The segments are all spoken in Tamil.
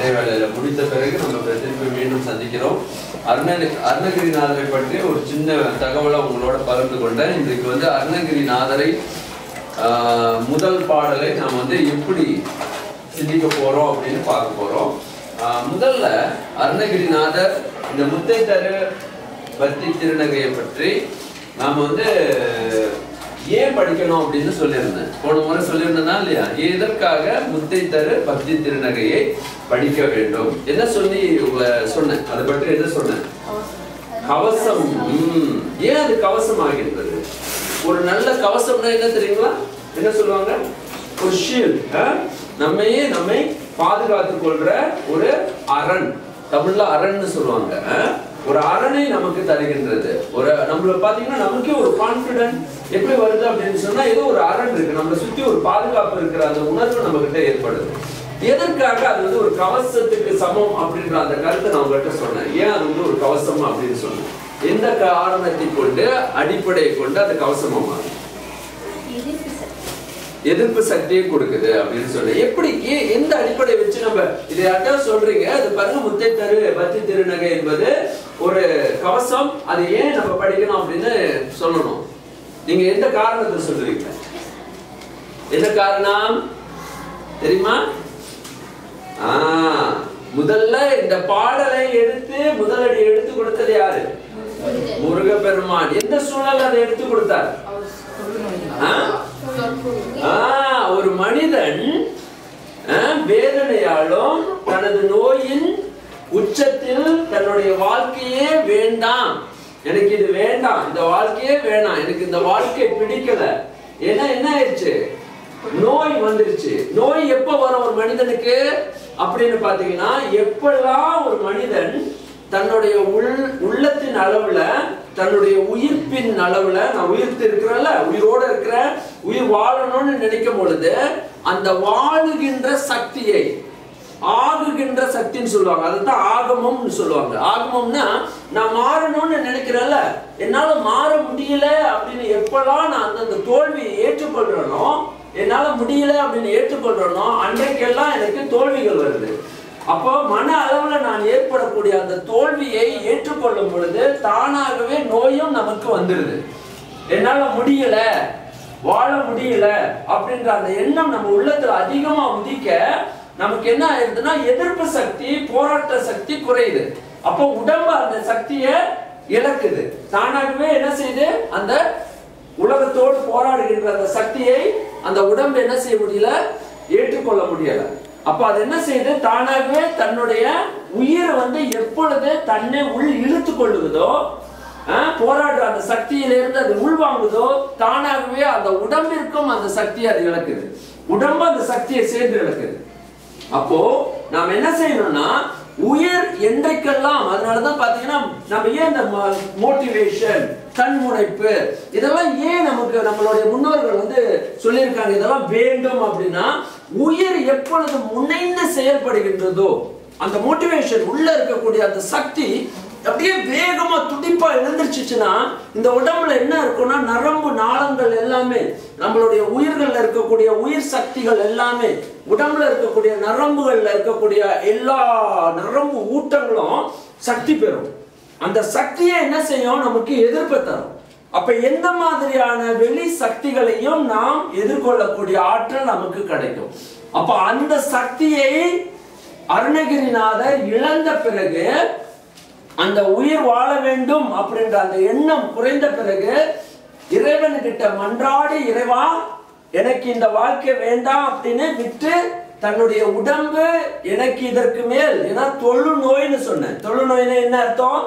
இடைவேளையில முடித்த பிறகு நம்ம இப்ப திருப்பி மீண்டும் சந்திக்கிறோம் அருணகிரி அருணகிரிநாதரை பற்றி ஒரு சின்ன தகவலை உங்களோட பகிர்ந்து கொண்டேன் இன்றைக்கு வந்து அருணகிரிநாதரை ஆஹ், முதல் பாடலை நாம் வந்து எப்படி சிந்திக்க போறோம் அப்படின்னு பார்க்க போறோம் ஆஹ், முதல்ல அருணகிரிநாதர் இந்த முத்தை தரு பத்தி திருநகையை பற்றி நாம வந்து ஏன் படிக்கணும் அப்படின்னு சொல்லியிருந்தேன் போன முறை சொல்லியிருந்தேனா இல்லையா எதற்காக முத்தை தரு பக்தி திருநகையை படிக்க வேண்டும் என்ன சொல்லி உங்க- சொன்னேன் அதை பற்றி என்ன சொன்னேன் கவசம் ம். ஏன் அது கவசம் ஆகின்றது ஒரு நல்ல கவசம்னா என்ன தெரியுங்களா என்ன சொல்லுவாங்க ஒரு ஷீல்ட் நம்மையே நம்மை பாதுகாத்துக் கொள்ற ஒரு அரண் தமிழ்ல அரண்னு சொல்லுவாங்க அஹ்? ஒரு அரணை நமக்கு தருகின்றது ஒரு நம்மள பாத்தீங்கன்னா நமக்கே ஒரு கான்பிடன்ட் எப்படி வருது அப்படின்னு சொன்னா ஏதோ ஒரு அரண் இருக்கு நம்மளை சுத்தி ஒரு பாதுகாப்பு இருக்கிற அந்த உணர்வு நம்ம கிட்ட ஏற்படுது எதற்காக அது வந்து ஒரு கவசத்துக்கு சமம் அப்படின்ற அந்த கருத்தை நான் உங்கள்கிட்ட சொன்னேன் ஏன் அது வந்து ஒரு கவசம் அப்படின்னு சொன்னேன் எந்த காரணத்தை கொண்டு அடிப்படையை கொண்டு அது கவசமா மாறும் எதிர்ப்பு சக்தியை கொடுக்குது அப்படின்னு சொன்னேன் எப்படி ஏன் எந்த அடிப்படையை வச்சு நம்ம இதை யார்ட்டா சொல்றீங்க அது பாருங்க முத்தை தரு பத்தி திருநகை என்பது ஒரு கவசம் அது ஏன் நம்ம படிக்கணும் அப்படின்னு சொல்லணும் நீங்க எந்த காரணத்தை சொல்றீங்க என்ன காரணம் தெரியுமா ஆ, முதல்ல இந்த பாடலை எடுத்து முதலடி எடுத்து கொடுத்தது யாரு முருகப்பெருமான் எந்த சூழல் அதை எடுத்து கொடுத்தார் ஆ? ஆ, ஒரு மனிதன் ஆ, வேதனையாலும் தனது நோயின் உச்சத்தில் தன்னுடைய வாழ்க்கையே வேண்டாம் எனக்கு இது வேண்டாம் இந்த வாழ்க்கையே வேணாம் எனக்கு இந்த வாழ்க்கை பிடிக்கல ஏன்னா என்ன ஆயிடுச்சு நோய் வந்துருச்சு நோய் எப்ப வரும் ஒரு மனிதனுக்கு அப்படின்னு பாத்தீங்கன்னா எப்பெல்லாம் ஒரு மனிதன் தன்னுடைய உள் உள்ளத்தின் அளவுல தன்னுடைய உயிர்ப்பின் அளவுல நான் உயிர்த்து இருக்கிறேன்ல உயிரோட இருக்கிறேன் உயிர் வாழணும்னு நினைக்கும் பொழுது அந்த வாழுகின்ற சக்தியை ஆகுகின்ற சக்தின்னு சொல்லுவாங்க அதுதான் ஆகமம்னு சொல்லுவாங்க ஆகமம்னா நான் மாறணும்னு நினைக்கிறேன்ல என்னால மாற முடியல அப்படின்னு எப்பெல்லாம் நான் அந்தந்த தோல்வியை ஏற்றுக்கொள்றேனோ என்னால முடியல அப்படின்னு ஏற்றுக்கொள்றேனோ அன்றைக்கெல்லாம் எனக்கு தோல்விகள் வருது அப்போ மன அளவுல நான் ஏற்படக்கூடிய அந்த தோல்வியை ஏற்றுக்கொள்ளும் பொழுது தானாகவே நோயும் நமக்கு வந்துருது என்னால முடியல வாழ முடியல அப்படின்ற அந்த எண்ணம் நம்ம உள்ளத்துல அதிகமா உதிக்க நமக்கு என்ன ஆயிருதுன்னா எதிர்ப்பு சக்தி போராட்ட சக்தி குறையுது அப்போ உடம்பு அந்த சக்தியை இழக்குது தானாகவே என்ன செய்யுது அந்த உலகத்தோடு போராடுகின்ற அந்த சக்தியை அந்த உடம்பு என்ன செய்ய முடியல ஏற்றுக்கொள்ள முடியல அப்ப அது என்ன செய்யுது தானாகவே தன்னுடைய உயிர் வந்து எப்பொழுது தன்னை உள் இழுத்து கொள்ளுதோ ஆஹ், போராடுற அந்த சக்தியிலிருந்து அது உள்வாங்குதோ தானாகவே அந்த உடம்பிற்கும் அந்த சக்தியை அது இழக்குது உடம்பு அந்த சக்தியை சேர்ந்து இழக்குது அப்போ நாம் என்ன செய்யணும்னா உயிர் என்றைக்கெல்லாம் அதனாலதான் பாத்தீங்கன்னா நம்ம ஏன் இந்த மோட்டிவேஷன் தன்முனைப்பு இதெல்லாம் ஏன் நமக்கு நம்மளுடைய முன்னோர்கள் வந்து சொல்லியிருக்காங்க இதெல்லாம் வேண்டும் அப்படின்னா உயிர் எப்பொழுது முனைந்து செயல்படுகின்றதோ அந்த மோட்டிவேஷன் உள்ள இருக்கக்கூடிய அந்த சக்தி அப்படியே வேகமா துடிப்பா எழுந்திருச்சுச்சுன்னா இந்த உடம்புல என்ன இருக்கும்னா நரம்பு நாளங்கள் எல்லாமே நம்மளுடைய உயிர்கள்ல இருக்கக்கூடிய உயிர் சக்திகள் எல்லாமே உடம்புல இருக்கக்கூடிய நரம்புகள்ல இருக்கக்கூடிய எல்லா நரம்பு ஊட்டங்களும் சக்தி பெறும் அந்த சக்தியை என்ன செய்யும் நமக்கு எதிர்ப்பு தரும் அப்ப எந்த மாதிரியான வெளி சக்திகளையும் நாம் எதிர்கொள்ளக்கூடிய ஆற்றல் நமக்கு கிடைக்கும் அப்ப அந்த சக்தியை அருணகிரிநாதர் இழந்த பிறகு அந்த உயிர் வாழ வேண்டும் அப்படின்ற அந்த எண்ணம் குறைந்த பிறகு இறைவன்கிட்ட மன்றாடி இறைவா எனக்கு இந்த வாழ்க்கை வேண்டாம் அப்படின்னு விட்டு தன்னுடைய உடம்பு எனக்கு இதற்கு மேல் ஏன்னா தொழு நோய்னு சொன்னேன் தொழு நோய்னு என்ன அர்த்தம்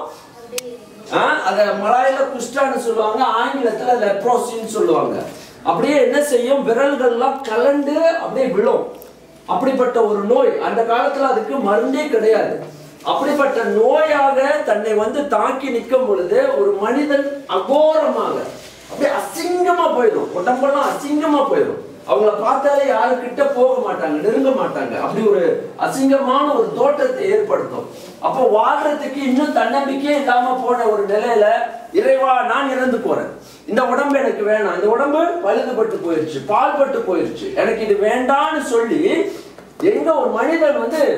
ஆ, அத மலாயில குஷ்டான்னு சொல்லுவாங்க ஆங்கிலத்துல லெப்ரோசின்னு சொல்லுவாங்க அப்படியே என்ன செய்யும் விரல்கள்லாம் கலண்டு அப்படியே விழும் அப்படிப்பட்ட ஒரு நோய் அந்த காலத்துல அதுக்கு மருந்தே கிடையாது அப்படிப்பட்ட நோயாக தன்னை வந்து தாக்கி நிற்கும் பொழுது ஒரு மனிதன் அகோரமாக அப்படியே அசிங்கமா போயிடும் உடம்பெல்லாம் அசிங்கமா போயிடும் அவங்கள பார்த்தாலே யாருக்கிட்ட போக மாட்டாங்க நெருங்க மாட்டாங்க அப்படி ஒரு அசிங்கமான ஒரு தோட்டத்தை ஏற்படுத்தும் அப்போ வாழ்றதுக்கு இன்னும் தன்னம்பிக்கையே இல்லாம போன ஒரு நிலையில இறைவா நான் இறந்து போறேன் இந்த உடம்பு எனக்கு வேணாம் இந்த உடம்பு பழுதுபட்டு போயிருச்சு பால்பட்டு போயிருச்சு எனக்கு இது வேண்டான்னு சொல்லி எங்க ஒரு மனிதன் வந்து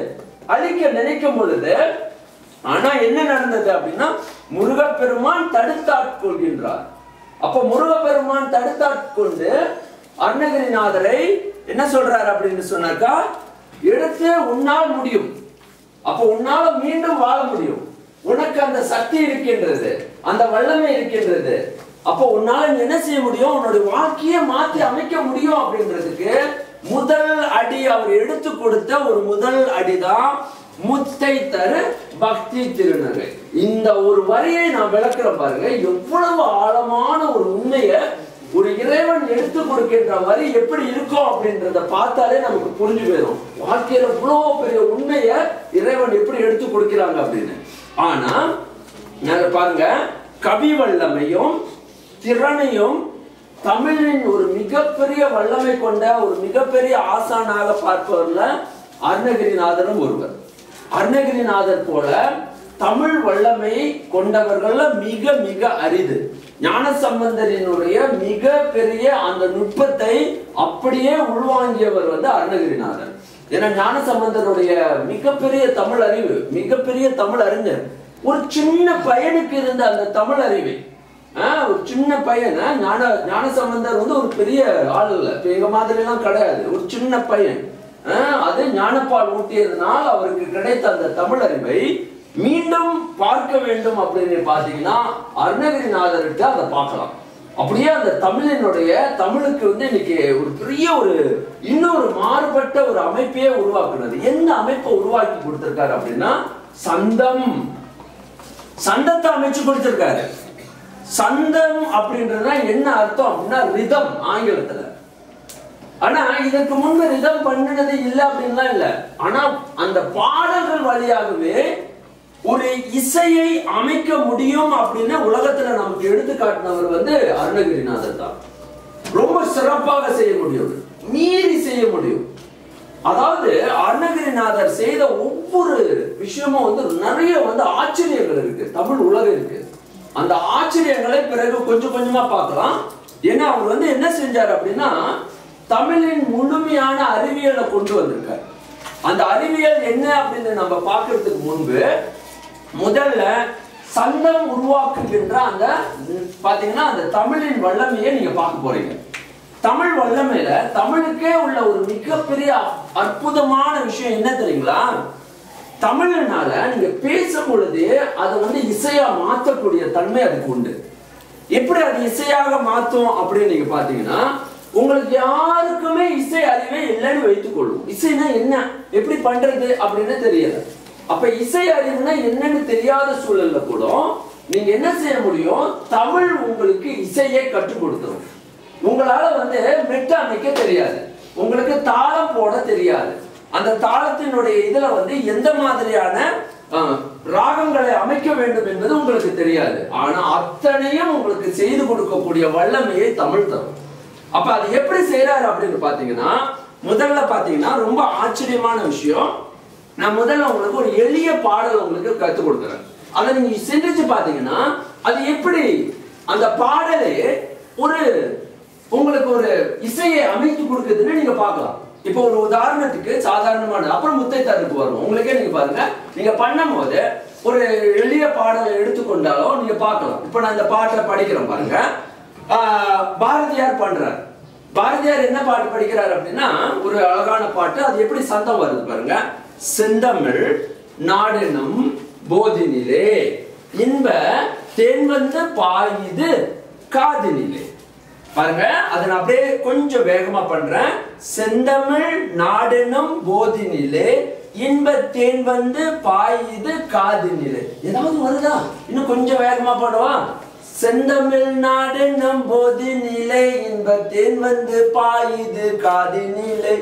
அழிக்க நினைக்கும் பொழுது ஆனா என்ன நடந்தது அப்படின்னா முருகப்பெருமான் தடுத்தாட்கொள்கின்றார் அப்ப முருகப்பெருமான் தடுத்தாட்கொண்டு அருணகிரிநாதரை என்ன சொல்றாரு அப்படின்னு சொன்னாக்கா எடுத்து உன்னால் முடியும் அப்ப உன்னால மீண்டும் வாழ முடியும் உனக்கு அந்த சக்தி இருக்கின்றது அந்த வல்லமை இருக்கின்றது அப்போ உன்னால நீ என்ன செய்ய முடியும் உன்னுடைய வாழ்க்கையை மாத்தி அமைக்க முடியும் அப்படின்றதுக்கு முதல் அடி அவர் எடுத்து கொடுத்த ஒரு முதல் அடிதான் முத்தை தரு பக்தி திருநகை இந்த ஒரு வரியை நான் விளக்குறேன் பாருங்க எவ்வளவு ஆழமான ஒரு உண்மையை ஒரு இறைவன் எடுத்து கொடுக்கின்ற வரி எப்படி இருக்கும் அப்படின்றத பார்த்தாலே நமக்கு புரிஞ்சு போயிடும் வாழ்க்கையில இவ்வளவு பெரிய உண்மையை இறைவன் எப்படி எடுத்து கொடுக்கிறாங்க அப்படின்னு ஆனா நாங்க பாருங்க கவி வல்லமையும் திறனையும் தமிழின் ஒரு மிகப்பெரிய வல்லமை கொண்ட ஒரு மிகப்பெரிய ஆசானாக பார்ப்பவர்ல அருணகிரிநாதரும் ஒருவர் அருணகிரிநாதர் போல தமிழ் வல்லமை கொண்டவர்கள்ல மிக மிக அரிது ஞானசம்பந்தரினுடைய மிக பெரிய அந்த நுட்பத்தை அப்படியே உள்வாங்கியவர் வந்து அருணகிரிநாதர் ஏன்னா ஞானசம்பந்தருடைய மிகப்பெரிய தமிழ் அறிவு மிகப்பெரிய தமிழ் அறிஞர் ஒரு சின்ன பையனுக்கு இருந்த அந்த தமிழ் அறிவை ஆஹ், ஒரு சின்ன பையன் ஆஹ், ஞான ஞானசம்பந்தர் வந்து ஒரு பெரிய ஆள் இல்ல இப்ப எங்க மாதிரி எல்லாம் கிடையாது ஒரு சின்ன பையன் ஆஹ், அது ஞானப்பால் ஊட்டியதுனால் அவருக்கு கிடைத்த அந்த தமிழ் அறிவை மீண்டும் பார்க்க வேண்டும் அப்படின்னு பாத்தீங்கன்னா அருணகிரிநாதர்கிட்ட அதை பார்க்கலாம் அப்படியே அந்த தமிழினுடைய தமிழுக்கு வந்து இன்னைக்கு ஒரு பெரிய ஒரு இன்னொரு மாறுபட்ட ஒரு அமைப்பையே உருவாக்குனது எந்த அமைப்பை உருவாக்கி கொடுத்திருக்காரு அப்படின்னா சந்தம் சந்தத்தை அமைச்சு கொடுத்திருக்காரு சந்தம் அப்படின்றதுனா என்ன அர்த்தம் அப்படின்னா ரிதம் ஆங்கிலத்துல ஆனா இதற்கு முன்பு ரிதம் பண்ணினது இல்ல அப்படின்லாம் இல்ல ஆனா அந்த பாடல்கள் வழியாகவே ஒரு இசையை அமைக்க முடியும் அப்படின்னு உலகத்துல நமக்கு எடுத்து காட்டினவர் வந்து அருணகிரிநாதர் தான் ரொம்ப சிறப்பாக செய்ய முடியும் மீறி செய்ய முடியும் அதாவது அருணகிரிநாதர் செய்த ஒவ்வொரு விஷயமும் வந்து நிறைய வந்து ஆச்சரியங்கள் இருக்கு தமிழ் உலகம் இருக்கு அந்த ஆச்சரியங்களை பிறகு கொஞ்சம் கொஞ்சமா பார்க்கலாம் ஏன்னா அவர் வந்து என்ன செஞ்சார் அப்படின்னா தமிழின் முழுமையான அறிவியலை கொண்டு வந்திருக்கார் அந்த அறிவியல் என்ன அப்படின்னு நம்ம பார்க்கறதுக்கு முன்பு முதல்ல சந்தம் உருவாக்குகின்ற அந்த ம், பாத்தீங்கன்னா அந்த தமிழின் வல்லமையை நீங்க பார்க்க போறீங்க தமிழ் வல்லமையில தமிழுக்கே உள்ள ஒரு மிகப்பெரிய அற்புதமான விஷயம் என்ன தெரியுங்களா தமிழ்னால நீங்க பேசும் பொழுது அதை வந்து இசையா மாற்றக்கூடிய தன்மை அதுக்கு உண்டு எப்படி அது இசையாக மாத்தும் அப்படின்னு நீங்க பாத்தீங்கன்னா உங்களுக்கு யாருக்குமே இசை அறிவே இல்லைன்னு வைத்துக் கொள்ளும் இசைனா என்ன எப்படி பண்றது அப்படின்னு தெரியல அப்ப இசை அறிவுனா என்னன்னு தெரியாத சூழல்ல கூட நீங்க என்ன செய்ய முடியும் தமிழ் உங்களுக்கு இசையை கற்றுக் கொடுத்துரும் உங்களால வந்து மெட்டு அமைக்க தெரியாது உங்களுக்கு தாளம் போட தெரியாது அந்த தாளத்தினுடைய இதுல வந்து எந்த மாதிரியான அஹ், ராகங்களை அமைக்க வேண்டும் என்பது உங்களுக்கு தெரியாது ஆனா அத்தனையும் உங்களுக்கு செய்து கொடுக்கக்கூடிய வல்லமையை தமிழ் தரும் அப்ப அது எப்படி செய்யறாரு அப்படின்னு பாத்தீங்கன்னா முதல்ல பாத்தீங்கன்னா ரொம்ப ஆச்சரியமான விஷயம் நான் முதல்ல உங்களுக்கு ஒரு எளிய பாடல் உங்களுக்கு கத்துக் கொடுக்குறேன் அதை நீங்க சிந்திச்சு பாத்தீங்கன்னா அது எப்படி அந்த பாடலே ஒரு உங்களுக்கு ஒரு இசையை அமைத்து கொடுக்குதுன்னு நீங்க பார்க்கலாம் இப்போ ஒரு உதாரணத்துக்கு சாதாரணமான அப்புறம் முத்தைத்தாருக்கு வரும் உங்களுக்கே நீங்க பாருங்க நீங்க பண்ணும்போது ஒரு எளிய பாடலை எடுத்துக்கொண்டாலும் நீங்க பார்க்கலாம் இப்போ நான் இந்த பாட்டை படிக்கிறேன் பாருங்க ஆஹ் பாரதியார் பண்றார் பாரதியார் என்ன பாட்டு படிக்கிறார் அப்படின்னா ஒரு அழகான பாட்டு அது எப்படி சந்தம் வருது பாருங்க செந்தமிழ் நாடெனும் போதினிலே இன்ப தேன் வந்து பாயுது காதினிலே பாருங்க அதை நான் அப்படியே கொஞ்சம் வேகமா பண்றேன் செந்தமிழ் நாடெனும் போதினிலே இன்ப தேன் வந்து பாயுது காதினிலே ஏதாவது வருதா இன்னும் கொஞ்சம் வேகமா பாடுவா செந்தமிழ் நாடெனும் போதினிலே இன்ப தேன் வந்து பாயுது காதினிலே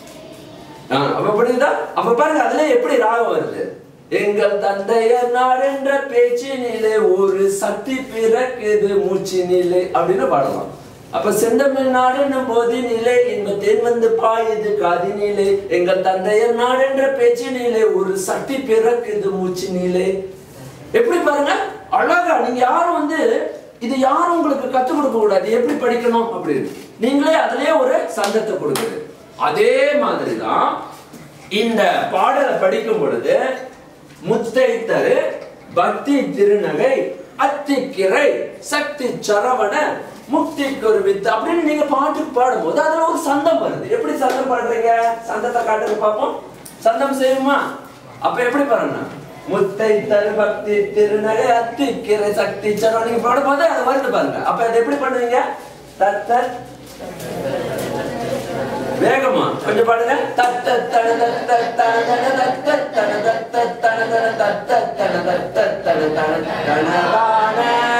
ஆ, அப்ப புரியுதா அப்ப பாருங்க அதுல எப்படி ராகம் வருது எங்கள் தந்தையர் நாடென்ற பேச்சினிலே ஒரு சக்தி பிறக்குது மூச்சினிலே அப்படின்னு பாடலாம் அப்ப செந்தமிழ் நாடுன்னும் போதினிலே இந்த தேன் வந்து பாயுது காதினிலே எங்கள் தந்தையர் நாடென்ற பேச்சினிலே ஒரு சக்தி பிறக்குது மூச்சினிலே எப்படி பாருங்க அழகா நீங்க யாரும் வந்து இது யாரும் உங்களுக்கு கத்துக் கொடுக்க கூடாது எப்படி படிக்கணும் அப்படின்னு நீங்களே அதுலயே ஒரு சந்தத்தை கொடுக்குது அதே மாதிரிதான் இந்த பாடலை படிக்கும் பொழுது முத்தைத்தரு பக்தி திருநகை அத்திக்கிரை சக்தி சரவண முக்தி குருவித்து அப்படின்னு நீங்க பாட்டுக்கு பாடும்போது அதுல ஒரு சந்தம் வருது எப்படி சந்தம் பாடுறீங்க சந்தத்தை காட்டுங்க பார்ப்போம் சந்தம் செய்யுமா அப்ப எப்படி பாருங்க முத்தை தரு பக்தி திருநகை அத்திக்கிரை சக்தி சரவண நீங்க பாடும்போது அது வருது பாருங்க அப்ப அதை எப்படி பண்ணுவீங்க தத்த வேகமா கொஞ்சம் பாடுங்க தத்த தன தத்த தன தன தத்த தன தத்த தன தன தத்த தன தத்த தன தன தனதான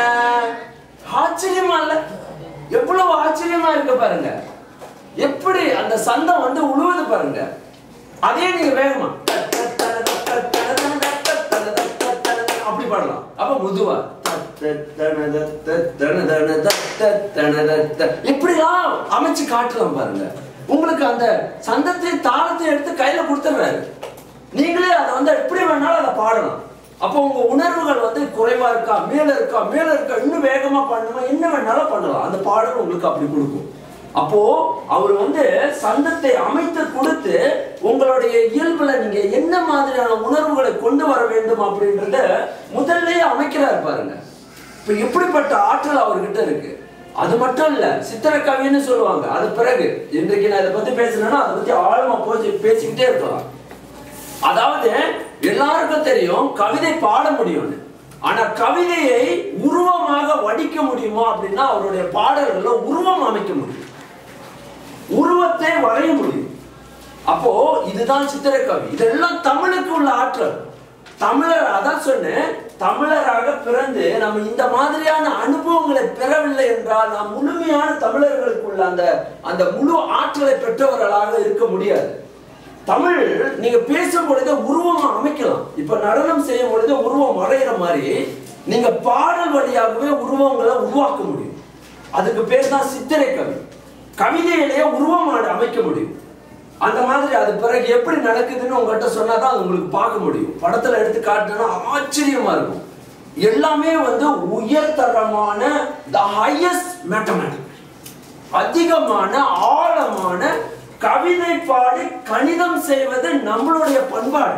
ஆச்சரியமா இல்ல எவ்வளவு ஆச்சரியமா இருக்கு பாருங்க எப்படி அந்த சந்தம் வந்து உழுவுது பாருங்க அதே நீங்க வேகமா தத்த தன தத்த தன தன தத்த தன தத்த தன தன அப்படி பாடலாம் அப்ப முதுவா தத்த தன தத்த தன தன தத்த தன தத்த இப்படிலாம் அமைச்சு காட்டலாம் பாருங்க உங்களுக்கு அந்த சந்தத்தை தாளத்தை எடுத்து கையில கொடுத்துடுறாரு நீங்களே அதை வந்து எப்படி வேணாலும் அதை பாடலாம் அப்போ உங்க உணர்வுகள் வந்து குறைவா இருக்கா மேல இருக்கா மேல இருக்கா இன்னும் வேகமா பண்ணணுமா என்ன வேணாலும் பண்ணலாம் அந்த பாடல் உங்களுக்கு அப்படி கொடுக்கும் அப்போ அவர் வந்து சந்தத்தை அமைத்து கொடுத்து உங்களுடைய இயல்புல நீங்க என்ன மாதிரியான உணர்வுகளை கொண்டு வர வேண்டும் அப்படின்றத முதல்லயே அமைக்கிறார் பாருங்க இப்ப எப்படிப்பட்ட ஆற்றல் அவர்கிட்ட இருக்கு அது மட்டும் இல்ல சித்திர கவின்னு சொல்லுவாங்க அது பிறகு இன்றைக்கு நான் இதை பத்தி பேசுறேன்னா அதை பத்தி ஆழமா போச்சு பேசிக்கிட்டே இருக்கலாம் அதாவது எல்லாருக்கும் தெரியும் கவிதை பாட முடியும்னு ஆனா கவிதையை உருவமாக வடிக்க முடியுமா அப்படின்னா அவருடைய பாடல்கள்ல உருவம் அமைக்க முடியும் உருவத்தை வரைய முடியும் அப்போ இதுதான் சித்திரக்கவி இதெல்லாம் தமிழுக்கு உள்ள ஆற்றல் தமிழர் அதான் சொன்னேன் தமிழராக பிறந்து நம்ம இந்த மாதிரியான அனுபவங்களை பெறவில்லை என்றால் நாம் முழுமையான தமிழர்களுக்குள்ள அந்த அந்த முழு ஆற்றலை பெற்றவர்களாக இருக்க முடியாது தமிழ் நீங்க பேசும் பொழுது உருவம் அமைக்கலாம் இப்ப நடனம் செய்யும் பொழுது உருவம் வரைகிற மாதிரி நீங்க பாடல் வழியாகவே உருவங்களை உருவாக்க முடியும் அதுக்கு பேர் தான் சித்திரை கவி கவிதையிலேயே உருவம் ஆட- அமைக்க முடியும் அந்த மாதிரி அது பிறகு எப்படி நடக்குதுன்னு உங்ககிட்ட சொன்னாதான் அது உங்களுக்கு பார்க்க முடியும் படத்துல எடுத்து காட்டினா ஆச்சரியமா இருக்கும் எல்லாமே வந்து உயர்தரமான த ஹையஸ்ட் மேத்தமேட்டிக்ஸ் அதிகமான ஆழமான கவிதை பாடி கணிதம் செய்வது நம்மளுடைய பண்பாடு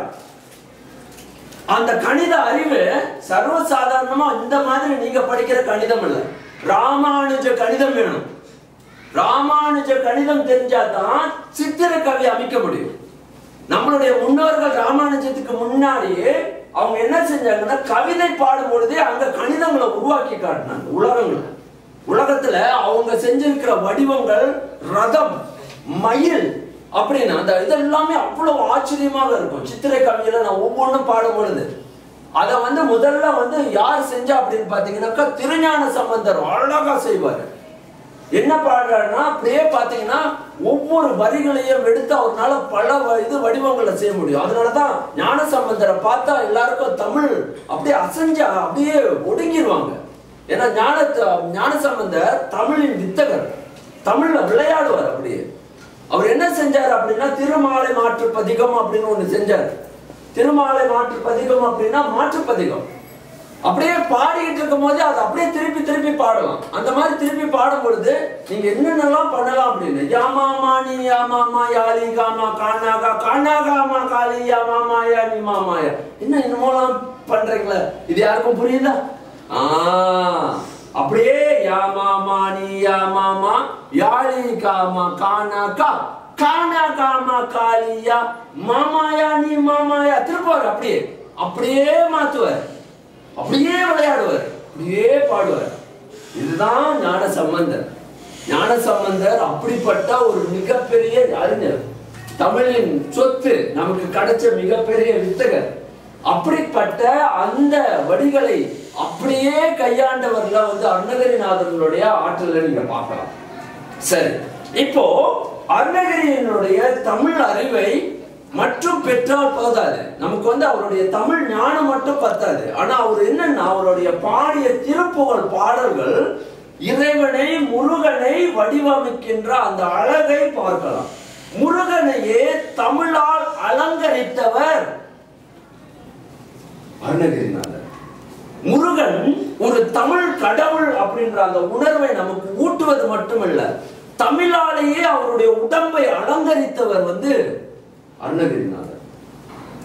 அந்த கணித அறிவு சர்வசாதாரணமா இந்த மாதிரி நீங்க படிக்கிற கணிதம் இல்ல ராமானுஜ கணிதம் வேணும் ராமானுஜ கணிதம் தெரிஞ்சாதான் சித்திர கவி அமைக்க முடியும் நம்மளுடைய முன்னோர்கள் ராமானுஜத்துக்கு முன்னாடியே அவங்க என்ன செஞ்சாங்கன்னா கவிதை பாடும் பொழுதே அங்க கணிதங்களை உருவாக்கி காட்டினாங்க உலகங்களை உலகத்துல அவங்க செஞ்சிருக்கிற வடிவங்கள் ரதம் மயில் அப்படின்னு அந்த இதெல்லாமே அவ்வளவு ஆச்சரியமாக இருக்கும் சித்திரை கவியில நான் ஒவ்வொன்றும் பாடும் பொழுது அதை வந்து முதல்ல வந்து யார் செஞ்சா அப்படின்னு பாத்தீங்கன்னாக்கா திருஞான சம்பந்தர் அழகா செய்வாரு என்ன பாடுறாருன்னா அப்படியே பார்த்தீங்கன்னா ஒவ்வொரு வரிகளையும் எடுத்து அவர்னால பல வ- இது வடிவங்களை செய்ய முடியும் அதனாலதான் ஞான சம்பந்தரை பார்த்தா எல்லாருக்கும் தமிழ் அப்படியே அசைஞ்சா அப்படியே ஒடுங்கிடுவாங்க ஏன்னா ஞான ஞான சம்பந்தர் தமிழின் வித்தகர் தமிழ்ல விளையாடுவார் அப்படியே அவர் என்ன செஞ்சார் அப்படின்னா திருமாலை மாற்று பதிகம் அப்படின்னு ஒண்ணு செஞ்சார் திருமாலை மாற்று பதிகம் அப்படின்னா மாற்று பதிகம் அப்படியே பாடிக்கிட்டு இருக்கும் போது அதை அப்படியே திருப்பி திருப்பி பாடலாம் அந்த மாதிரி திருப்பி பாடும் பொழுது நீங்க என்னென்னலாம் பண்ணலாம் அப்படின்னு யாமாமா நீ யாமாமா யாலி காமா காணாகா காணாகாமா காளி யாமாமா யா நீ மாமாயா என்ன என்னமோலாம் பண்றீங்களே இது யாருக்கும் புரியுதா ஆ அப்படியே யாமாமா நீ யாமாமா யாலி காமா காணாகா காணா காமா காளியா மாமாயா நீ மாமாயா திருப்பாரு அப்படியே அப்படியே மாத்துவார் அப்படியே விளையாடுவார் அப்படியே பாடுவார் இதுதான் ஞான சம்பந்தர் ஞான சம்பந்தர் அப்படிப்பட்ட ஒரு மிகப்பெரிய அறிஞர் தமிழின் சொத்து நமக்கு கிடைச்ச மிகப்பெரிய வித்தகர் அப்படிப்பட்ட அந்த வடிகளை அப்படியே கையாண்டவர்ல வந்து அருணகிரிநாதர்களுடைய ஆற்றலை நீங்க பார்க்கலாம் சரி இப்போ அருணகிரியினுடைய தமிழ் அறிவை மற்றும் பெற்றால் போதாது நமக்கு வந்து அவருடைய தமிழ் ஞானம் மட்டும் பத்தாது ஆனா அவர் என்னன்னா அவருடைய பாடிய திருப்புகழ் பாடல்கள் இறைவனை முருகனை வடிவமைக்கின்ற அந்த அழகை பார்க்கலாம் முருகனையே தமிழால் அலங்கரித்தவர் அருணகிரிநாதர் முருகன் ஒரு தமிழ் கடவுள் அப்படின்ற அந்த உணர்வை நமக்கு ஊட்டுவது மட்டுமல்ல தமிழாலேயே அவருடைய உடம்பை அலங்கரித்தவர் வந்து அருணகிரிநாதர்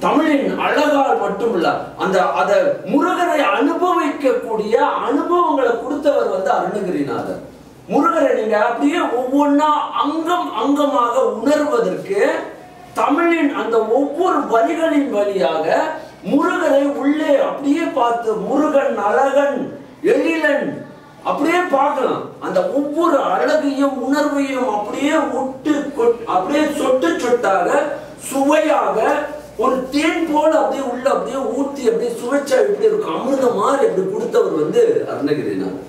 தமிழின் அழகால் மட்டுமல்ல அந்த அத முருகரை அனுபவிக்கக்கூடிய அனுபவங்களை கொடுத்தவர் வந்து அருணகிரிநாதர் முருகரை நீங்க அப்படியே ஒவ்வொன்றா அங்கம் அங்கமாக உணர்வதற்கு தமிழின் அந்த ஒவ்வொரு வரிகளின் வழியாக முருகரை உள்ளே அப்படியே பார்த்து முருகன் அழகன் எழிலன் அப்படியே பார்க்கலாம் அந்த ஒவ்வொரு அழகையும் உணர்வையும் அப்படியே விட்டு கொட்- அப்படியே சொட்டு சொட்டாக சுவையாக ஒரு தேன் போல அப்படியே உள்ள அப்படியே ஊத்தி அப்படியே சுவைச்சா எப்படி இருக்கும் அமிர்தம் மாதிரி அப்படி கொடுத்தவர் வந்து அருணகிரிநாதர்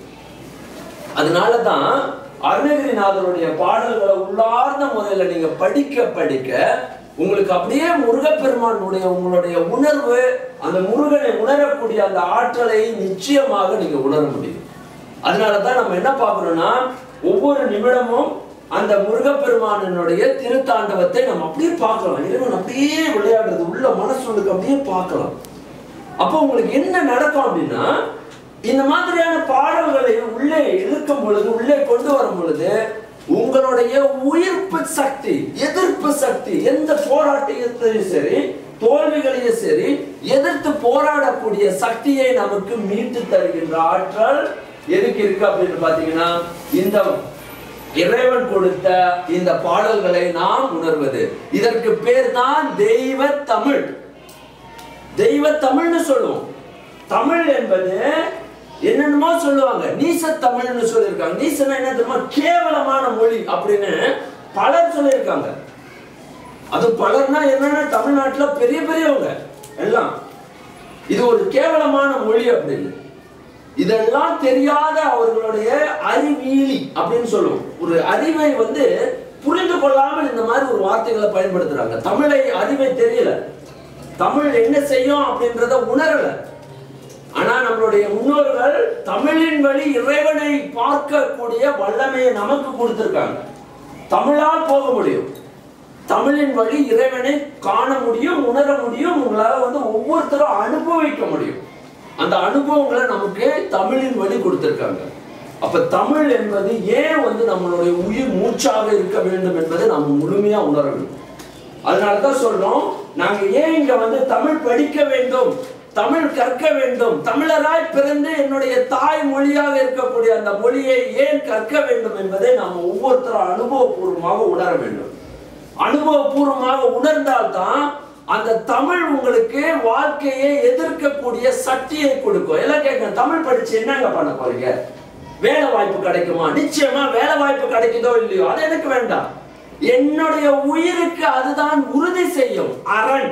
அதனாலதான் அருணகிரிநாதருடைய பாடல்களை உள்ளார்ந்த முறையில நீங்க படிக்க படிக்க உங்களுக்கு அப்படியே முருகப்பெருமானுடைய உங்களுடைய உணர்வு அந்த முருகனை உணரக்கூடிய அந்த ஆற்றலை நிச்சயமாக நீங்க உணர முடியும் அதனாலதான் நம்ம என்ன பார்க்கறோம்னா ஒவ்வொரு நிமிடமும் அந்த முருகப்பெருமானினுடைய திருத்தாண்டவத்தை நம்ம அப்படியே பார்க்கலாம் இறைவன் அப்படியே விளையாடுறது உள்ள மனசுக்கு அப்படியே பார்க்கலாம் அப்போ உங்களுக்கு என்ன நடக்கும் அப்படின்னா இந்த மாதிரியான பாடல்களை உள்ளே இழுக்கும் பொழுது உள்ளே கொண்டு வரும் பொழுது உங்களுடைய உயிர்ப்பு சக்தி எதிர்ப்பு சக்தி எந்த போராட்டத்தையும் சரி தோல்விகளையும் சரி எதிர்த்து போராடக்கூடிய சக்தியை நமக்கு மீட்டு தருகின்ற ஆற்றல் எதுக்கு இருக்கு அப்படின்னு பாத்தீங்கன்னா இந்த இறைவன் கொடுத்த இந்த பாடல்களை நாம் உணர்வது இதற்கு பேர் தான் தெய்வ தமிழ் தெய்வ தமிழ்னு சொல்லுவோம் தமிழ் என்பது என்னென்னமோ சொல்லுவாங்க நீச தமிழ்னு சொல்லியிருக்காங்க நீசனா என்ன தெரியுமா கேவலமான மொழி அப்படின்னு பலர் சொல்லியிருக்காங்க அது பலர்னா என்னன்னா தமிழ்நாட்டுல பெரிய பெரியவங்க எல்லாம் இது ஒரு கேவலமான மொழி அப்படின்னு இதெல்லாம் தெரியாத அவர்களுடைய அறிவியலி அப்படின்னு சொல்லுவோம் ஒரு அறிவை வந்து புரிந்து கொள்ளாமல் இந்த மாதிரி ஒரு வார்த்தைகளை பயன்படுத்துறாங்க தமிழை அறிவை தெரியல தமிழ் என்ன செய்யும் அப்படின்றத உணரல ஆனா நம்மளுடைய முன்னோர்கள் தமிழின் வழி இறைவனை பார்க்கக்கூடிய வல்லமையை நமக்கு கொடுத்திருக்காங்க தமிழால் போக முடியும் தமிழின் வழி இறைவனை காண முடியும் உணர முடியும் உங்களால வந்து ஒவ்வொருத்தரும் அனுபவிக்க முடியும் அந்த அனுபவங்களை நமக்கு தமிழின் வழி கொடுத்திருக்காங்க அப்ப தமிழ் என்பது ஏன் வந்து நம்மளுடைய உயிர் மூச்சாக இருக்க வேண்டும் என்பதை நாம் முழுமையா உணர வேண்டும் அதனால தான் சொல்றோம் நாங்க ஏன் இங்க வந்து தமிழ் படிக்க வேண்டும் தமிழ் கற்க வேண்டும் தமிழராய் பிறந்து என்னுடைய தாய் மொழியாக இருக்கக்கூடிய அந்த மொழியை ஏன் கற்க வேண்டும் என்பதை நாம் ஒவ்வொருத்தரும் அனுபவபூர்வமாக உணர வேண்டும் அனுபவபூர்வமாக உணர்ந்தால்தான் அந்த தமிழ் உங்களுக்கு வாழ்க்கையை எதிர்க்கக்கூடிய சக்தியை கொடுக்கும் எல்லாம் கேட்க தமிழ் படிச்சு என்னங்க பண்ண போறீங்க வேலை வாய்ப்பு கிடைக்குமா நிச்சயமா வேலை வாய்ப்பு கிடைக்குதோ இல்லையோ அது எனக்கு வேண்டாம் என்னுடைய உயிருக்கு அதுதான் உறுதி செய்யும் அரண்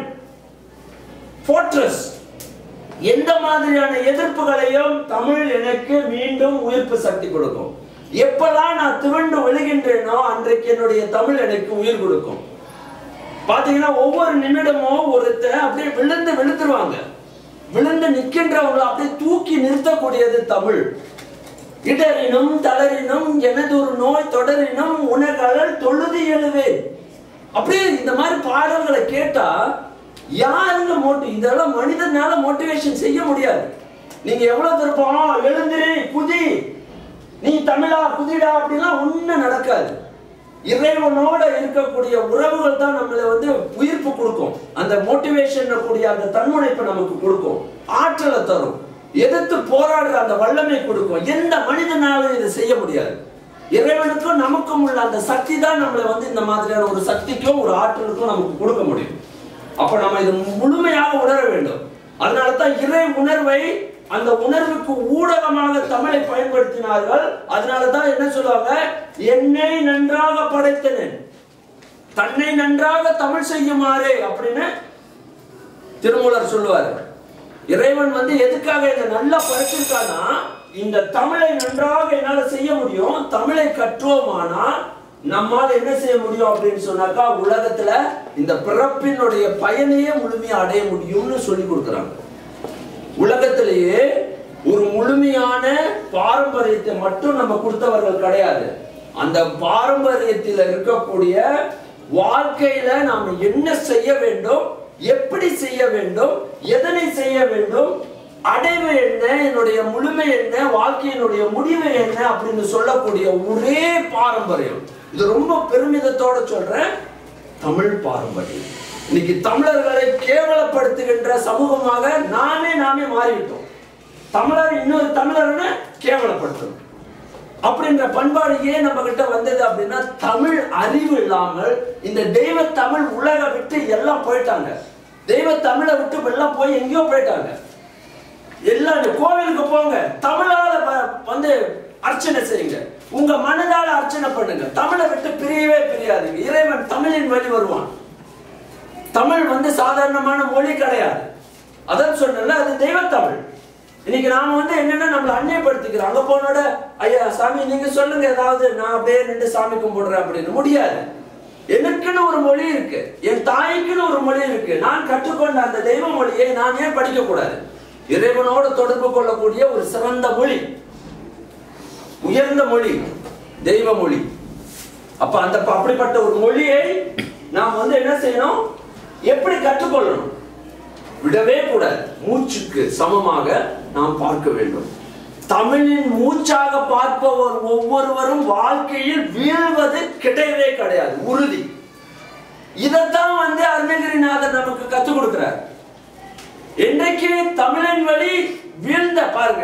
fortress எந்த மாதிரியான எதிர்ப்புகளையும் தமிழ் எனக்கு மீண்டும் உயிர்ப்பு சக்தி கொடுக்கும் எப்பெல்லாம் நான் துவண்டு விழுகின்றேனோ அன்றைக்கு என்னுடைய தமிழ் எனக்கு உயிர் கொடுக்கும் பாத்தீங்கன்னா ஒவ்வொரு நிமிடமும் ஒருத்தர் அப்படியே விழுந்து விழுந்துருவாங்க விழுந்து நிற்கின்றவங்களை அப்படியே தூக்கி நிறுத்தக்கூடியது தமிழ் இடரினும் தளரினும் எனதொரு நோய் தொடரினும் உனகழல் தொழுது எழுவேன் அப்படியே இந்த மாதிரி பாடல்களை கேட்டா யாருங்க மோட்டி இதெல்லாம் மனிதனால மோட்டிவேஷன் செய்ய முடியாது நீங்க எவ்வளவு திருப்பம் எழுந்திரி குதி நீ தமிழா குதிடா அப்படிலாம் ஒண்ணும் நடக்காது இறைவனோட இருக்கக்கூடிய உறவுகள் தான் நம்மளை வந்து உயிர்ப்பு கொடுக்கும் அந்த மோட்டிவேஷன் கூடிய அந்த தன்முனைப்பை நமக்கு கொடுக்கும் ஆற்றலை தரும் எதிர்த்து போராடுற அந்த வல்லமை கொடுக்கும் எந்த மனிதனாலும் இதை செய்ய முடியாது இறைவனுக்கும் நமக்கும் உள்ள அந்த சக்தி தான் நம்மளை வந்து இந்த மாதிரியான ஒரு சக்திக்கும் ஒரு ஆற்றலுக்கும் நமக்கு கொடுக்க முடியும் அப்ப நம்ம இது முழுமையாக உணர வேண்டும் அதனால தான் இறை உணர்வை அந்த உணர்வுக்கு ஊடகமாக தமிழை பயன்படுத்தினார்கள் அதனால தான் என்ன சொல்லுவாங்க என்னை நன்றாக படைத்தனேன் தன்னை நன்றாக தமிழ் செய்யுமாறு அப்படின்னு திருமூலர் சொல்லுவார் இறைவன் வந்து எதுக்காக இதை நல்லா படைச்சிருக்கானா இந்த தமிழை நன்றாக என்னால செய்ய முடியும் தமிழை கற்றோமானா நம்மால் என்ன செய்ய முடியும் அப்படின்னு சொன்னாக்கா உலகத்துல இந்த பிறப்பினுடைய பயனையே முழுமையா அடைய முடியும்னு சொல்லி கொடுக்குறாங்க உலகத்திலேயே ஒரு முழுமையான பாரம்பரியத்தை மட்டும் நம்ம கொடுத்தவர்கள் கிடையாது அந்த பாரம்பரியத்தில் இருக்கக்கூடிய வாழ்க்கையில நாம் என்ன செய்ய வேண்டும் எப்படி செய்ய வேண்டும் எதனை செய்ய வேண்டும் அடைவு என்ன என்னுடைய முழுமை என்ன வாழ்க்கையினுடைய முடிவு என்ன அப்படின்னு சொல்லக்கூடிய ஒரே பாரம்பரியம் இது ரொம்ப பெருமிதத்தோட சொல்றேன் தமிழ் பாரம்பரியம் இன்னைக்கு தமிழர்களை கேவலப்படுத்துகின்ற சமூகமாக நாமே நாமே மாறிவிட்டோம் தமிழர் இன்னொரு தமிழர்னு கேவலப்படுத்தணும் அப்படின்ற பண்பாடு ஏன் நம்ம கிட்ட வந்தது அப்படின்னா தமிழ் அறிவு இல்லாமல் இந்த தெய்வ தமிழ் உலக விட்டு எல்லாம் போயிட்டாங்க தெய்வ தமிழை விட்டு எல்லாம் போய் எங்கேயோ போயிட்டாங்க எல்லாம் இந்த கோவிலுக்கு போங்க தமிழால வ- வந்து அர்ச்சனை செய்யுங்க உங்க மனதால அர்ச்சனை பண்ணுங்க தமிழை விட்டு பிரியவே பிரியாதீங்க இறைவன் தமிழின் வழி வருவான் தமிழ் வந்து சாதாரணமான மொழி கிடையாது அதான் சொன்னல அது தெய்வ தமிழ் இன்னைக்கு நாம வந்து என்னன்னா நம்மளை அந்நியப்படுத்திக்கிறோம் அங்க போனோட ஐயா சாமி நீங்க சொல்லுங்க ஏதாவது நான் அப்படியே நின்று சாமி கும்பிடுறேன் அப்படின்னு முடியாது எனக்குன்னு ஒரு மொழி இருக்கு என் தாய்க்குன்னு ஒரு மொழி இருக்கு நான் கற்றுக்கொண்ட அந்த தெய்வ மொழியை நான் ஏன் படிக்க கூடாது இறைவனோடு தொடர்பு கொள்ளக்கூடிய ஒரு சிறந்த மொழி உயர்ந்த மொழி தெய்வ மொழி அப்ப அந்த அப்படிப்பட்ட ஒரு மொழியை நாம் வந்து என்ன செய்யணும் எப்படி கற்றுக்கொள்ளணும் விடவே கூடாது மூச்சுக்கு சமமாக நாம் பார்க்க வேண்டும் தமிழின் மூச்சாக பார்ப்பவர் ஒவ்வொருவரும் வாழ்க்கையில் வீழ்வது கிடையவே கிடையாது உறுதி இதைத்தான் வந்து அருணகிரிநாதர் நமக்கு கற்றுக் கொடுக்கிறார் என்றைக்கு தமிழின் வழி வீழ்ந்த பாருங்க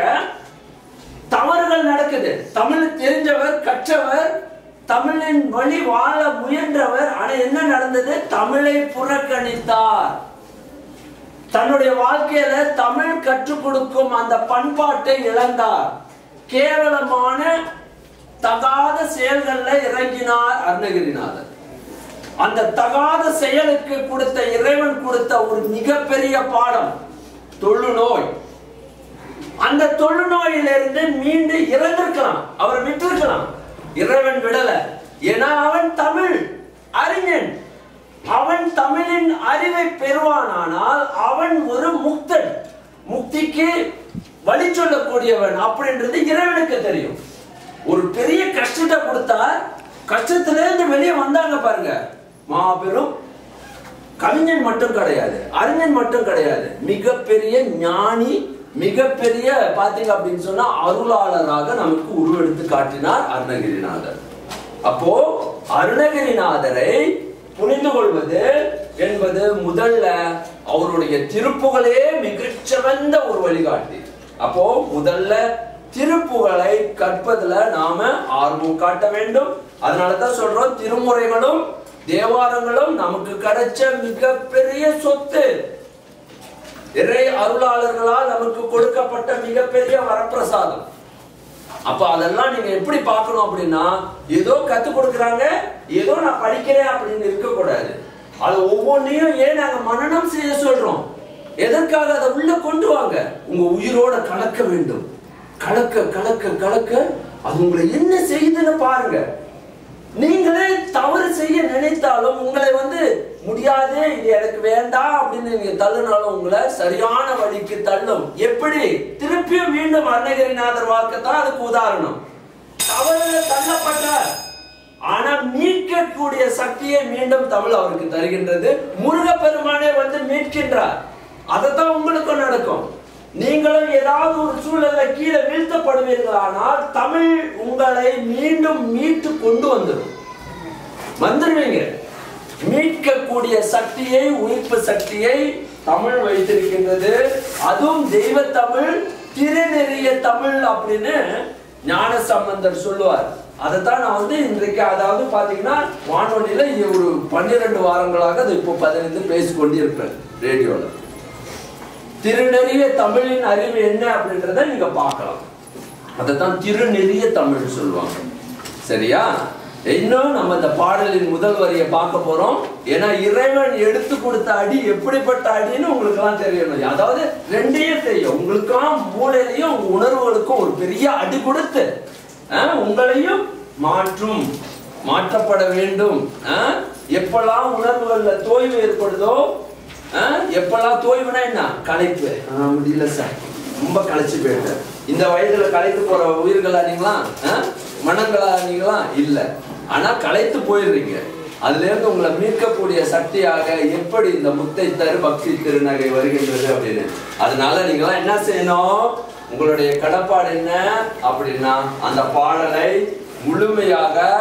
தவறுகள் நடக்குது தமிழ் தெரிஞ்சவர் கற்றவர் தமிழின் வழி வாழ முயன்றவர் ஆனா என்ன நடந்தது தமிழை புறக்கணித்தார் தன்னுடைய வாழ்க்கையில தமிழ் கற்றுக் கொடுக்கும் அந்த பண்பாட்டை இழந்தார் கேவலமான தகாத செயல்கள்ல இறங்கினார் அருணகிரிநாதர் அந்த தகாத செயலுக்கு கொடுத்த இறைவன் கொடுத்த ஒரு மிகப்பெரிய பாடம் தொழுநோய் அந்த தொழுநோயிலிருந்து மீண்டு இறந்திருக்கலாம் அவர் விட்டிருக்கலாம் இறைவன் விடல ஏன்னா அவன் தமிழ் அறிஞன் அவன் தமிழின் அறிவை பெறுவானானால் அவன் ஒரு முக்தன் முக்திக்கு வழி சொல்லக்கூடியவன் அப்படின்றது இறைவனுக்கு தெரியும் ஒரு பெரிய கஷ்டத்தை கொடுத்தார் கஷ்டத்துல இருந்து வெளியே வந்தாங்க பாருங்க மாபெரும் கவிஞன் மட்டும் கிடையாது அறிஞன் மட்டும் கிடையாது மிகப்பெரிய ஞானி மிகப்பெரிய பாத்தீங்க அப்படின்னு சொன்னா அருளாளராக நமக்கு உருவெடுத்து காட்டினார் அருணகிரிநாதர் அப்போ அருணகிரிநாதரை புரிந்து கொள்வது என்பது முதல்ல அவருடைய திருப்புகளே மிகச்சிறந்த ஒரு வழிகாட்டி அப்போ முதல்ல திருப்புகளை கற்பதுல நாம ஆர்வம் காட்ட வேண்டும் அதனாலதான் சொல்றோம் திருமுறைகளும் தேவாரங்களும் நமக்கு கிடைச்ச மிகப்பெரிய சொத்து இறை அருளாளர்களால் நமக்கு கொடுக்கப்பட்ட மிகப்பெரிய வரப்பிரசாதம் அப்ப அதெல்லாம் நீங்க எப்படி பார்க்கணும் அப்படின்னா ஏதோ கத்து கொடுக்கறாங்க ஏதோ நான் படிக்கிறேன் அப்படின்னு இருக்க கூடாது அது ஒவ்வொன்றையும் ஏன் நாங்க மனனம் செய்ய சொல்றோம் எதற்காக அதை உள்ள கொண்டு வாங்க உங்க உயிரோட கலக்க வேண்டும் கலக்க கலக்க கலக்க அது உங்களை என்ன செய்யுதுன்னு பாருங்க நீங்களே தவறு செய்ய நினைத்தாலும் உங்களை வந்து முடியாது இது எனக்கு வேண்டாம் அப்படின்னு நீங்க தள்ளுனாலும் உங்களை சரியான வழிக்கு தள்ளும் எப்படி திருப்பியும் மீண்டும் அருணகிரிநாதர் வாக்குத்தான் அதுக்கு உதாரணம் தவறுல தள்ளப்பட்டார் ஆனா மீட்கக்கூடிய சக்தியை மீண்டும் தமிழ் அவருக்கு தருகின்றது முருகப்பெருமானே வந்து மீட்கின்றார் அதைத்தான் உங்களுக்கும் நடக்கும் நீங்களும் ஏதாவது ஒரு சூழல்ல கீழே வீழ்த்தப்படுவீர்களானால் தமிழ் உங்களை மீண்டும் மீட்டு கொண்டு வந்துடும் வந்துடுவீங்க மீட்கக்கூடிய சக்தியை உயிர்ப்பு சக்தியை தமிழ் வைத்திருக்கின்றது அதுவும் தெய்வ தமிழ் திருநெறிய தமிழ் அப்படின்னு ஞான சம்பந்தர் சொல்லுவார் அதைத்தான் நான் வந்து இன்றைக்கு அதாவது பாத்தீங்கன்னா வானொலியில இ- ஒரு பன்னிரண்டு வாரங்களாக அது இப்போ பதினைந்து பேசிக்கொண்டு இருப்பேன் ரேடியோல திருநெறிய தமிழின் அறிவு என்ன அப்படின்றத நீங்க பார்க்கலாம் அதைத்தான் திருநெறிய தமிழ் சொல்லுவாங்க சரியா இன்னும் நம்ம இந்த பாடலின் முதல் வரியை பார்க்க போறோம் ஏன்னா இறைவன் எடுத்து கொடுத்த அடி எப்படிப்பட்ட அடின்னு உங்களுக்கு எல்லாம் தெரியணும் அதாவது ரெண்டையும் தெரியும் உங்களுக்கும் மூளையிலையும் உங்க உணர்வுகளுக்கும் ஒரு பெரிய அடி கொடுத்து அஹ், உங்களையும் மாற்றும் மாற்றப்பட வேண்டும் அஹ், எப்பெல்லாம் உணர்வுகள்ல தோய்வு ஏற்படுதோ அஹ், எப்பெல்லாம் தோய்வுனா என்ன களைப்பு ஆஹ், முடியல சார் ரொம்ப களைச்சு போயிட்டேன் இந்த வயதுல களைத்து போற உயிர்களா நீங்களா அஹ்? மனங்களா நீங்களா இல்ல ஆனா களைத்து போயிடுறீங்க அதுல இருந்து உங்களை மீட்கக்கூடிய சக்தியாக எப்படி இந்த முத்தை தரு பக்தி திருநகை வருகின்றது அப்படின்னு அதனால நீங்களாம் என்ன செய்யணும் உங்களுடைய கடப்பாடு என்ன அப்படின்னா அந்த பாடலை முழுமையாக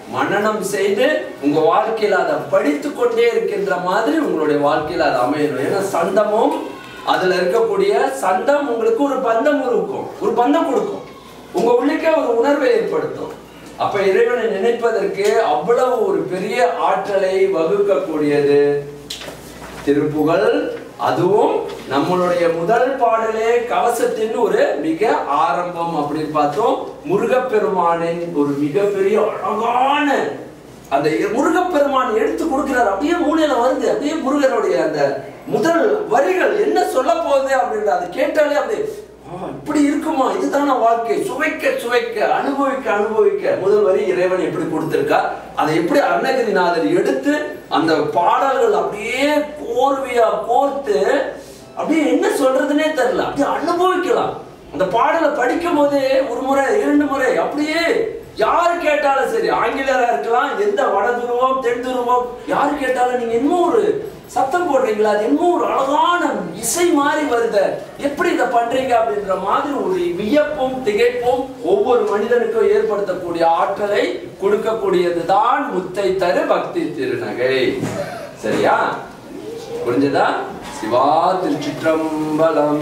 மனனம் செய்து உங்க வாழ்க்கையில அதை படித்து கொண்டே இருக்கின்ற மாதிரி உங்களுடைய வாழ்க்கையில அது அமையணும் ஏன்னா சந்தமும் அதுல இருக்கக்கூடிய சந்தம் உங்களுக்கு ஒரு பந்தம் இருக்கும் ஒரு பந்தம் கொடுக்கும் உங்க உள்ளுக்கே ஒரு உணர்வை ஏற்படுத்தும் அப்ப இறைவனை நினைப்பதற்கு அவ்வளவு ஒரு பெரிய ஆற்றலை வகுக்கக்கூடியது திருப்புகழ் அதுவும் நம்மளுடைய முதல் பாடலே கவசத்தின் ஒரு மிக ஆரம்பம் அப்படின்னு பார்த்தோம் முருகப்பெருமானின் ஒரு மிகப்பெரிய அழகான அந்த முருகப்பெருமான் எடுத்து கொடுக்கிறார் அப்படியே மூலையில வருது அப்படியே முருகனுடைய அந்த முதல் வரிகள் என்ன சொல்ல போகுது அப்படின்ற அதை கேட்டாலே அப்படியே ஆ, இப்படி இருக்குமா இதுதான வாழ்க்கை சுவைக்க சுவைக்க அனுபவிக்க அனுபவிக்க முதல் வரி இறைவன் எப்படி கொடுத்திருக்கா அதை எப்படி அருணகிரிநாதர் எடுத்து அந்த பாடல்கள் அப்படியே கோர்வையா கோர்த்து அப்படியே என்ன சொல்றதுனே தெரியல அப்படியே அனுபவிக்கலாம் அந்த பாடலை படிக்கும் போதே ஒரு முறை இரண்டு முறை அப்படியே யாரு கேட்டாலும் சரி ஆங்கிலேயரா இருக்கலாம் எந்த வட துருவம் தென் துருவம் யாரு கேட்டாலும் நீங்க இன்னும் ஒரு சத்தம் போடுறீங்களா அது இன்னும் ஒரு அழகான இசை மாதிரி வருது எப்படி இதை பண்றீங்க அப்படின்ற மாதிரி ஒரு வியப்பும் திகைப்பும் ஒவ்வொரு மனிதனுக்கும் ஏற்படுத்தக்கூடிய ஆற்றலை கொடுக்கக்கூடியதுதான் முத்தை தரு பக்தி திருநகை சரியா புரிஞ்சதா சிவா திருச்சிற்றம்பலம்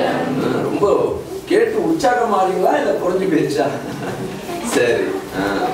ரொம்ப கேட்டு உற்சாகமாறீங்களா இல்ல குறைஞ்சு போயிடுச்சா சரி ஆ